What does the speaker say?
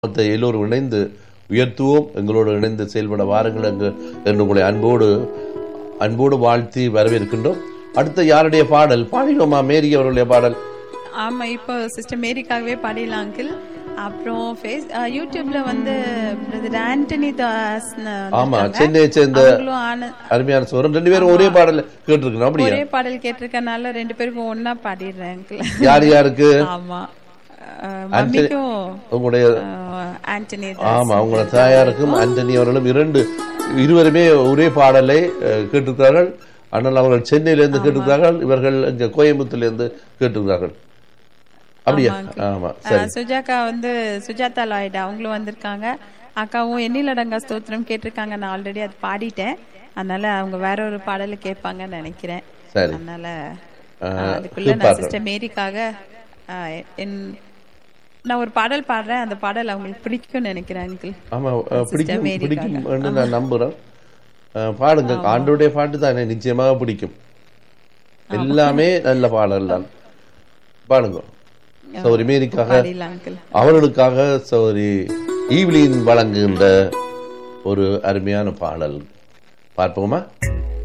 நாமத்தை எல்லோரும் இணைந்து உயர்த்துவோம் எங்களோடு இணைந்து செயல்பட வாருங்கள் எங்கு என்று உங்களை அன்போடு அன்போடு வாழ்த்தி வரவேற்கின்றோம் அடுத்த யாருடைய பாடல் பாடினோமா மேரி அவருடைய பாடல் ஆமா இப்போ சிஸ்டர் மேரிக்காகவே பாடிடலாம் அங்கிள் அப்புறம் ஃபேஸ் யூடியூப்ல வந்து பிரதர் ஆண்டனி தாஸ் ஆமா சென்னையை சேர்ந்த அவங்களும் ஆன- அருமையான சோரன் ரெண்டு பேரும் ஒரே பாடல் கேட்டிருக்கணும் அப்படியா ஒரே பாடல் கேட்டிருக்கனால ரெண்டு பேருக்கும் ஒன்னா பாடிடுறேன் அங்கிள் யார் யாருக்கு ஆமா அஹ், மம்மிக்கும் உங்களுடைய அஹ், ஆண்டனி ஆமா அவங்களோட தாயாருக்கும் ஆண்டனி அவர்களும் இரண்டு இருவருமே ஒரே பாடலை அஹ், கேட்டிருக்கிறார்கள் ஆனால் அவர்கள் சென்னையிலிருந்து கேட்டிருக்கிறார்கள் இவர்கள் இங்க கோயம்புத்தூர்ல கேட்டிருக்கிறார்கள் அப்படியா ஆமா சரி சுஜாக்கா வந்து சுஜாதா லாய்டு அவங்களும் வந்திருக்காங்க அக்காவும் எண்ணிலடங்கா ஸ்தோத்திரம் கேட்டிருக்காங்க நான் ஆல்ரெடி அது பாடிட்டேன் அதனால அவங்க வேற ஒரு பாடல கேட்பாங்கன்னு நினைக்கிறேன் சரி அதனால ஆஹ், ஆஹ், அதுக்குள்ள நான் சிஸ்டர் மேரிக்காக ஆஹ், என் நான் ஒரு பாடல் பாடுறேன் அந்த பாடல் அவங்களுக்கு பிடிக்கும்னு நினைக்கிறேன் அங்கிள் ஆமா அஹ், பிடிக்கும் மேரிக்காக. பிடிக்கும் என்று நான் நம்புறேன் அஹ், பாடுங்க ஆண்டோடைய பாட்டு தான் எனக்கு நிச்சயமாக பிடிக்கும் எல்லாமே நல்ல பாடல் தான் பாடுங்க சௌரி மேரிக்காக பாடிடலாம் அங்கிள் அவர்களுக்காக சௌரி ஈவ்லின் வழங்குகின்ற ஒரு அருமையான பாடல் பார்ப்போமா